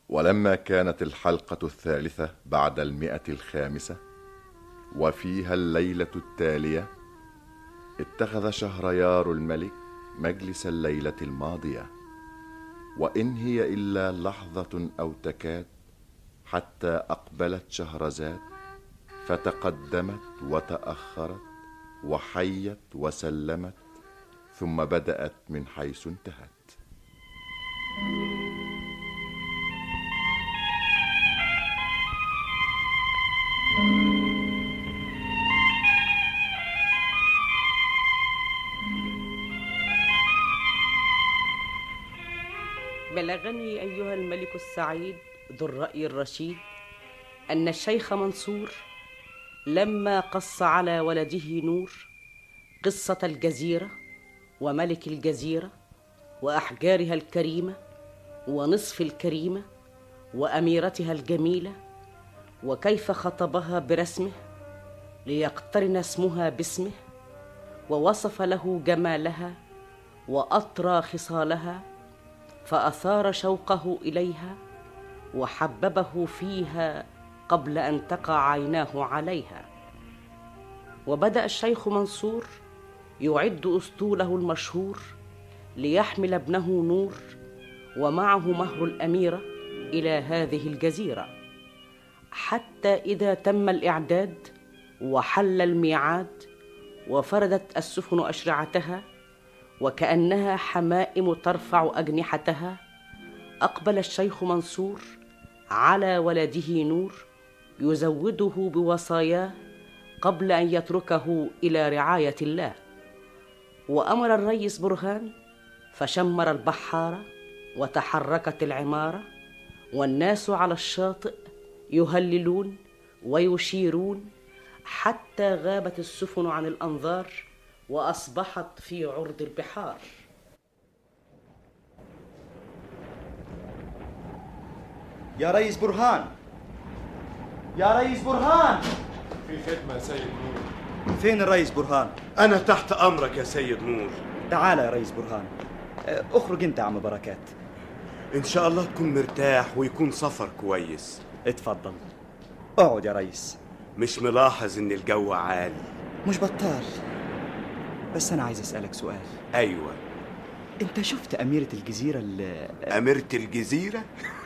ولما كانت الحلقة الثالثة بعد المئة الخامسة وفيها الليلة التالية اتخذ شهريار الملك مجلس الليلة الماضية وإن هي إلا لحظة أو تكاد حتى أقبلت شهرزاد فتقدمت وتأخرت وحيت وسلمت ثم بدأت من حيث انتهت بلغني أيها الملك السعيد ذو الرأي الرشيد أن الشيخ منصور لما قص على ولده نور قصة الجزيرة وملك الجزيرة وأحجارها الكريمة ونصف الكريمة وأميرتها الجميلة وكيف خطبها برسمه ليقترن اسمها باسمه ووصف له جمالها وأطرى خصالها فأثار شوقه إليها وحببه فيها قبل ان تقع عيناه عليها وبدا الشيخ منصور يعد اسطوله المشهور ليحمل ابنه نور ومعه مهر الاميره الى هذه الجزيره حتى اذا تم الاعداد وحل الميعاد وفردت السفن اشرعتها وكانها حمائم ترفع اجنحتها اقبل الشيخ منصور على ولده نور يزوده بوصاياه قبل ان يتركه الى رعايه الله وامر الريس برهان فشمر البحاره وتحركت العماره والناس على الشاطئ يهللون ويشيرون حتى غابت السفن عن الانظار واصبحت في عرض البحار يا ريس برهان يا ريس برهان في خدمة يا سيد نور فين الريس برهان أنا تحت أمرك يا سيد نور تعال يا ريس برهان اه، اخرج انت يا عم بركات إن شاء الله تكون مرتاح ويكون سفر كويس اتفضل اقعد يا ريس مش ملاحظ إن الجو عالي مش بطال بس انا عايز اسالك سؤال أيوة انت شفت اميره الجزيره اللي أميرة الجزيرة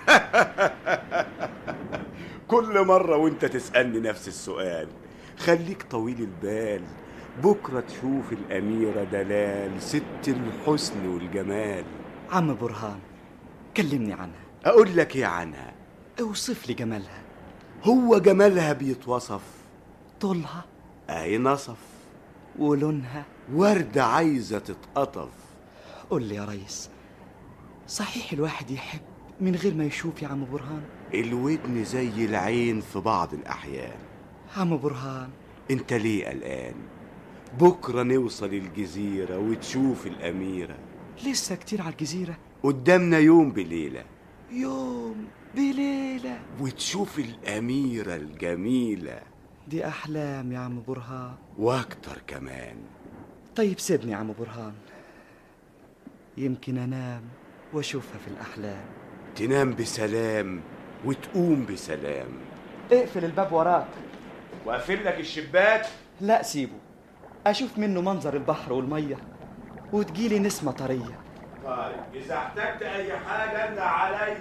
كل مرة وانت تسألني نفس السؤال خليك طويل البال بكرة تشوف الأميرة دلال ست الحسن والجمال عم برهان كلمني عنها أقول لك إيه عنها اوصف لي جمالها هو جمالها بيتوصف طولها أي نصف ولونها وردة عايزة تتقطف قول لي يا ريس صحيح الواحد يحب من غير ما يشوف يا عم برهان الودن زي العين في بعض الأحيان عم برهان انت ليه قلقان بكرة نوصل الجزيرة وتشوف الأميرة لسه كتير على الجزيرة قدامنا يوم بليلة يوم بليلة وتشوف الأميرة الجميلة دي أحلام يا عم برهان وأكتر كمان طيب سيبني يا عم برهان يمكن أنام وأشوفها في الأحلام تنام بسلام وتقوم بسلام اقفل الباب وراك وأقفل لك الشباك لا سيبه أشوف منه منظر البحر والمية وتجيلي نسمة طرية طيب إذا احتجت أي حاجة أنت عليا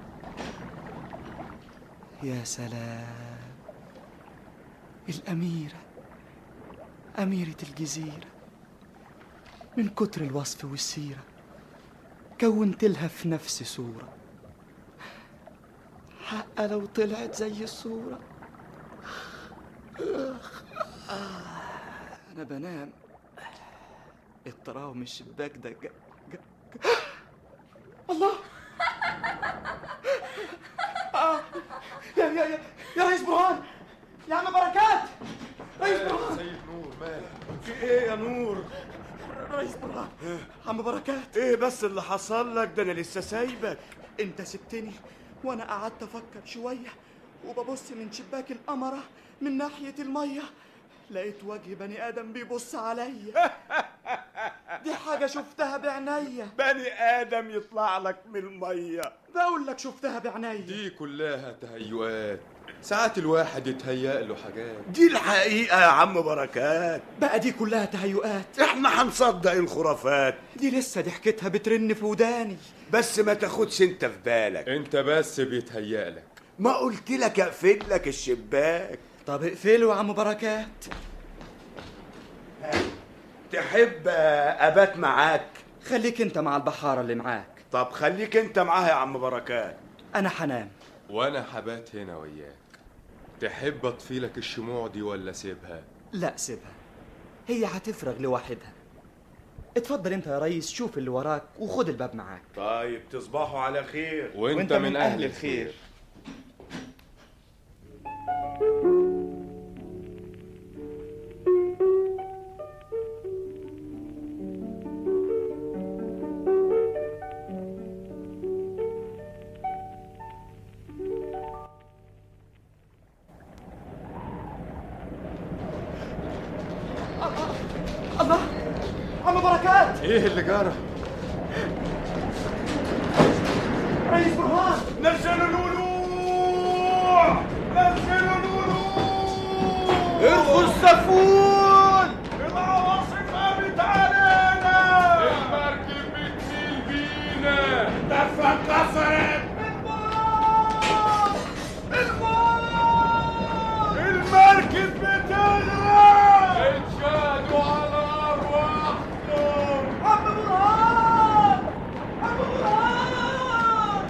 يا سلام الأميرة أميرة الجزيرة من كتر الوصف والسيرة كونت لها في نفسي صورة حق لو طلعت زي الصورة أنا بنام التراوم الشباك ده جا جا جا الله آه. يا يا يا يا ريس برهان يا عم بركات ريس برهان سيد نور مالك في إيه يا نور ريس برهان عم بركات إيه بس اللي حصل لك ده أنا لسه سايبك انت سبتني وانا قعدت افكر شويه وببص من شباك القمره من ناحيه الميه لقيت وجه بني ادم بيبص عليا دي حاجة شفتها بعينيا بني ادم يطلع لك من الميه بقول لك شفتها بعينيا دي كلها تهيؤات ساعات الواحد يتهيأ له حاجات دي الحقيقه يا عم بركات بقى دي كلها تهيؤات احنا هنصدق الخرافات دي لسه ضحكتها بترن في وداني بس ما تاخدش انت في بالك انت بس بيتهيأ لك ما قلت لك اقفل لك الشباك طب اقفله يا عم بركات تحب ابات معاك خليك انت مع البحارة اللي معاك طب خليك انت معاها يا عم بركات انا حنام وانا حبات هنا وياك تحب اطفي لك الشموع دي ولا سيبها لا سيبها هي هتفرغ لوحدها اتفضل انت يا ريس شوف اللي وراك وخد الباب معاك طيب تصبحوا على خير وانت, من اهل الخير الله عم بركات ايه اللي جرى ريس برهان نزلوا الولوع نزلوا الولوع ارخوا السفون العواصف قامت علينا المركب بتميل بينا دفة اتكسرت المركب بتغرق اتشادوا على ارواحكم عم برهان عم برهان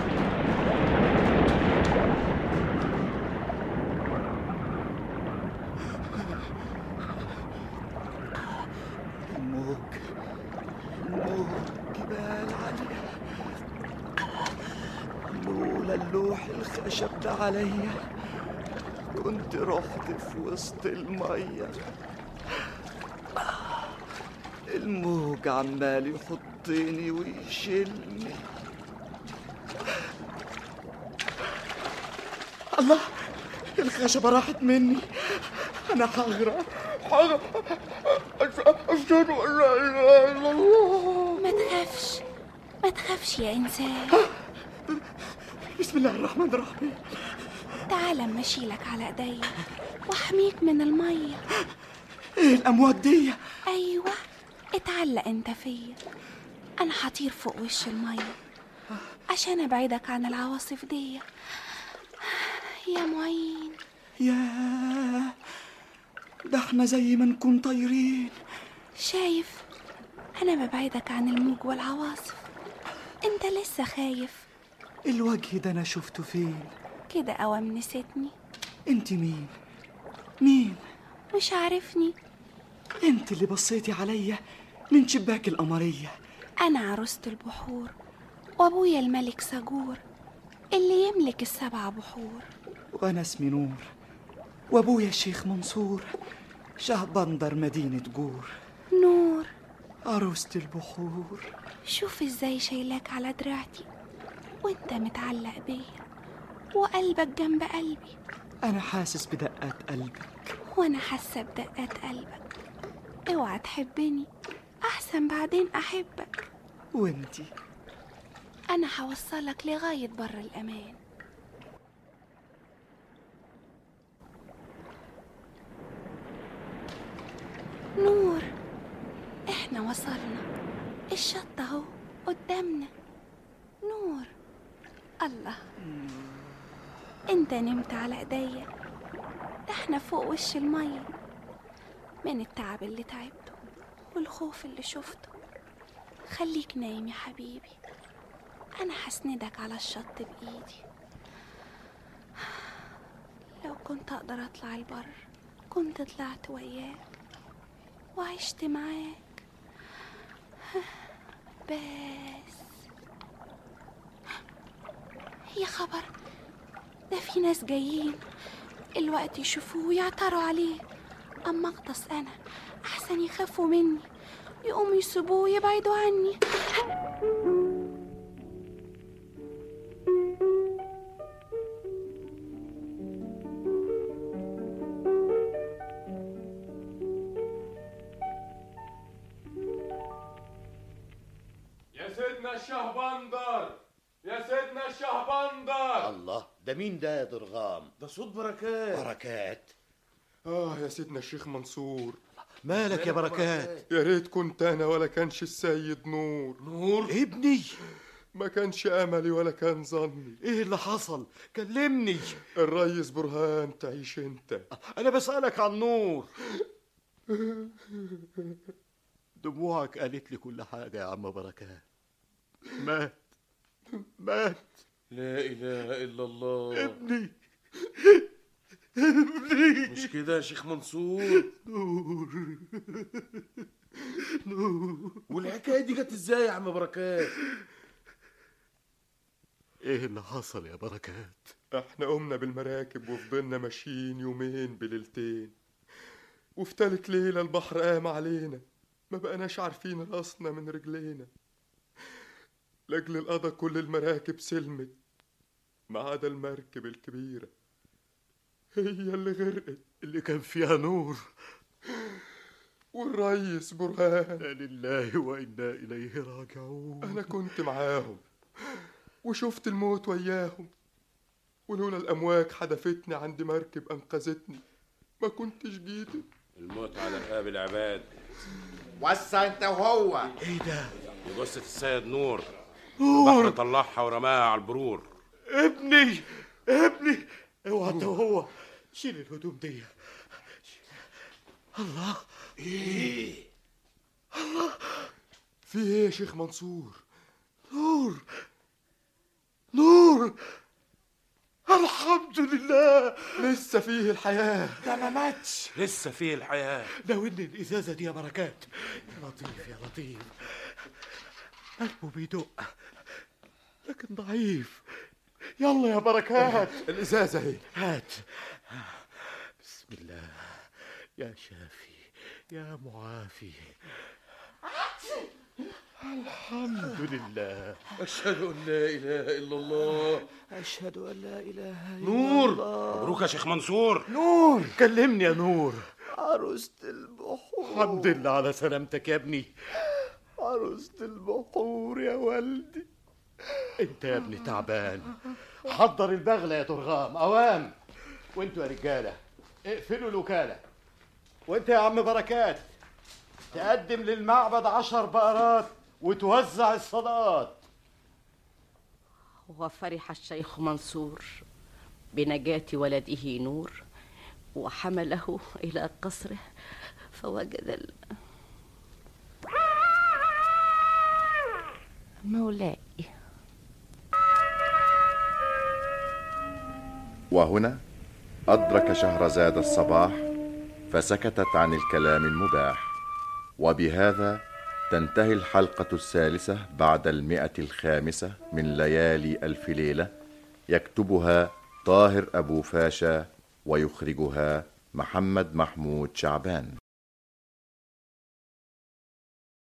الموج الموج جبال عالية لولا اللوح الخشب ده عليا كنت رحت في وسط المية الموج عمال يحطني ويشيلني الله الخشبة راحت مني أنا هغرق هغرق أشهد أن لا إله إلا الله ما تخافش ما تخافش يا إنسان بسم الله الرحمن الرحيم تعال أما أشيلك على إيديا وأحميك من المية إيه الأمواج دي أيوة اتعلق أنت فيا أنا هطير فوق وش المية عشان أبعدك عن العواصف دي يا معين ياه ده احنا زي ما نكون طايرين شايف أنا ببعدك عن الموج والعواصف أنت لسه خايف الوجه ده أنا شفته فين كده أوام نسيتني انت مين مين مش عارفني انت اللي بصيتي عليا من شباك القمرية أنا عروسة البحور وأبويا الملك سجور اللي يملك السبع بحور وأنا اسمي نور وأبويا الشيخ منصور شهبندر مدينة جور نور عروسة البحور شوف ازاي شايلاك على دراعتي وانت متعلق بيا وقلبك جنب قلبي أنا حاسس بدقات قلبك وانا حاسه بدقات قلبك اوعى تحبني احسن بعدين احبك وانتي انا هوصلك لغايه بر الامان نور احنا وصلنا الشط اهو قدامنا نور الله انت نمت على ايديا ده احنا فوق وش الميه من التعب اللي تعبته والخوف اللي شفته خليك نايم يا حبيبي انا هسندك على الشط بايدي لو كنت اقدر اطلع البر كنت طلعت وياك وعشت معاك بس يا خبر ده في ناس جايين الوقت يشوفوه ويعتروا عليه اما اغطس انا احسن يخافوا مني يقوموا يسيبوه ويبعدوا عني يا سيدنا الشهبندر الله ده مين ده يا درغام ده صوت بركات بركات اه يا سيدنا الشيخ منصور مالك يا بركات يا ريت كنت انا ولا كانش السيد نور نور ابني ما كانش املي ولا كان ظني ايه اللي حصل كلمني الريس برهان تعيش انت انا بسألك عن نور دموعك قالت لي كل حاجة يا عم بركات مات مات لا اله الا الله ابني مش كده يا شيخ منصور نور نور والحكايه دي جت ازاي يا عم بركات ايه اللي حصل يا بركات احنا قمنا بالمراكب وفضلنا ماشيين يومين بليلتين وفي تالت ليلة البحر قام علينا ما بقناش عارفين راسنا من رجلينا لاجل القضا كل المراكب سلمت ما عدا المركب الكبيرة هي اللي غرقت اللي كان فيها نور والريس برهان إنا لله وإنا إليه راجعون أنا كنت معاهم وشفت الموت وياهم ولولا الأمواج حدفتني عند مركب أنقذتني ما كنتش جيت الموت على رقاب العباد وسع انت وهو ايه ده دي جثه السيد نور نور البحر طلعها ورماها على البرور ابني ابني اوعى انت وهو شيل الهدوم دي الله في ايه يا شيخ منصور نور نور الحمد لله لسه فيه الحياة ده ما ماتش لسه فيه الحياه لو ان الازازه دي يا بركات يا لطيف يا لطيف قلبه بيدق لكن ضعيف يلا يا بركات الإزازة اهي هات بسم الله يا شافي يا معافي الحمد لله اشهد ان لا اله الا الله أشهد أن لا إله إلا نور الله مبروك يا شيخ منصور نور كلمني يا نور عروسة البحور الحمد لله على سلامتك يا ابني عروسة البحور يا والدي انت يا ابني تعبان حضر البغلة يا ترغام اوام وانتوا يا رجالة اقفلوا الوكالة وانت يا عم بركات تقدم للمعبد عشر بقرات وتوزع الصدقات وفرح الشيخ منصور بنجاة ولده نور وحمله إلى قصره فوجد ال... مولاي وهنا أدرك شهرزاد الصباح فسكتت عن الكلام المباح وبهذا تنتهي الحلقة الثالثة بعد المئة الخامسة من ليالي ألف ليلة يكتبها طاهر أبو فاشا ويخرجها محمد محمود شعبان